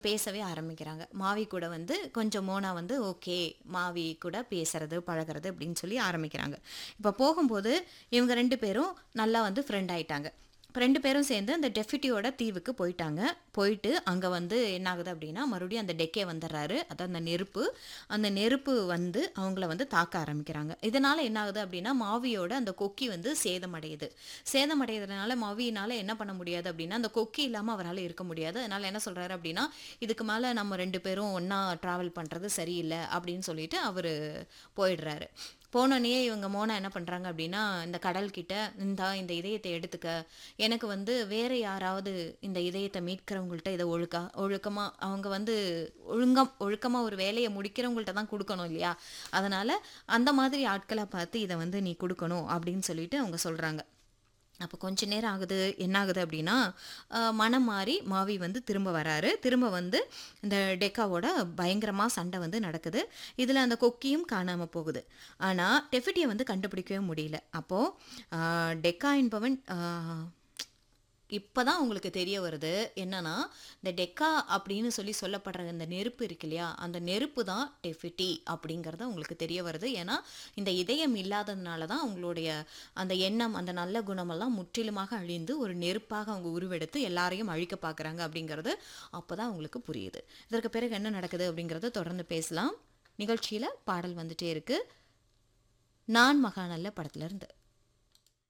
பேசவே ஆரம்பிக்கிறாங்க மாவி கூட வந்து கொஞ்சம் மோனா வந்து ஓகே மாவி கூட பேசுறது பழகுறது அப்படின்னு சொல்லி ஆரம்பிக்கிறாங்க இப்போ போகும்போது இவங்க ரெண்டு பேரும் நல்லா வந்து ஃப்ரெண்ட் ஆயிட்டாங்க இப்போ ரெண்டு பேரும் சேர்ந்து அந்த டெஃபிட்டியோட தீவுக்கு போயிட்டாங்க போயிட்டு அங்கே வந்து என்ன ஆகுது அப்படின்னா மறுபடியும் அந்த டெக்கே வந்துடுறாரு அதான் அந்த நெருப்பு அந்த நெருப்பு வந்து அவங்கள வந்து தாக்க ஆரம்பிக்கிறாங்க இதனால் என்ன ஆகுது அப்படின்னா மாவியோட அந்த கொக்கி வந்து சேதமடையுது சேதமடைகிறதுனால மாவியினால என்ன பண்ண முடியாது அப்படின்னா அந்த கொக்கி இல்லாமல் அவரால் இருக்க முடியாது அதனால் என்ன சொல்கிறாரு அப்படின்னா இதுக்கு மேலே நம்ம ரெண்டு பேரும் ஒன்றா ட்ராவல் பண்ணுறது சரியில்லை அப்படின்னு சொல்லிட்டு அவர் போயிடுறாரு போனோடனே இவங்க மோனா என்ன பண்ணுறாங்க அப்படின்னா இந்த கடல்கிட்ட இந்தா இந்த இதயத்தை எடுத்துக்க எனக்கு வந்து வேற யாராவது இந்த இதயத்தை மீட்கிறவங்கள்ட்ட இதை ஒழுக்கா ஒழுக்கமாக அவங்க வந்து ஒழுங்கம் ஒழுக்கமாக ஒரு வேலையை முடிக்கிறவங்கள்ட்ட தான் கொடுக்கணும் இல்லையா அதனால் அந்த மாதிரி ஆட்களை பார்த்து இதை வந்து நீ கொடுக்கணும் அப்படின்னு சொல்லிட்டு அவங்க சொல்கிறாங்க அப்போ கொஞ்ச நேரம் ஆகுது என்ன ஆகுது அப்படின்னா ஆஹ், மனம் மாறி மாவி வந்து திரும்ப வராரு திரும்ப வந்து இந்த டெக்காவோட பயங்கரமாக சண்டை வந்து நடக்குது இதில் அந்த கொக்கியும் காணாமல் போகுது ஆனால் டெஃபிட்டியை வந்து கண்டுபிடிக்கவே முடியல அப்போது டெக்கா என்பவன் ஆஹ், இப்பதான் உங்களுக்கு தெரிய வருது என்னன்னா இந்த டெக்கா அப்படின்னு சொல்லி சொல்லப்படுற இந்த நெருப்பு இருக்கு இல்லையா அந்த நெருப்பு தான் டெஃபிட்டி அப்படிங்கிறது உங்களுக்கு தெரிய வருது ஏன்னா இந்த இதயம் இல்லாததுனால தான் அவங்களுடைய அந்த எண்ணம் அந்த நல்ல குணமெல்லாம் முற்றிலுமாக அழிந்து ஒரு நெருப்பாக அவங்க உருவெடுத்து எல்லாரையும் அழிக்க பார்க்குறாங்க அப்படிங்கிறது அப்பதான் அவங்களுக்கு புரியுது இதற்கு பிறகு என்ன நடக்குது அப்படிங்கிறத தொடர்ந்து பேசலாம் நிகழ்ச்சியில் பாடல் வந்துட்டே இருக்கு நான் மகாநல்ல படத்துல இருந்து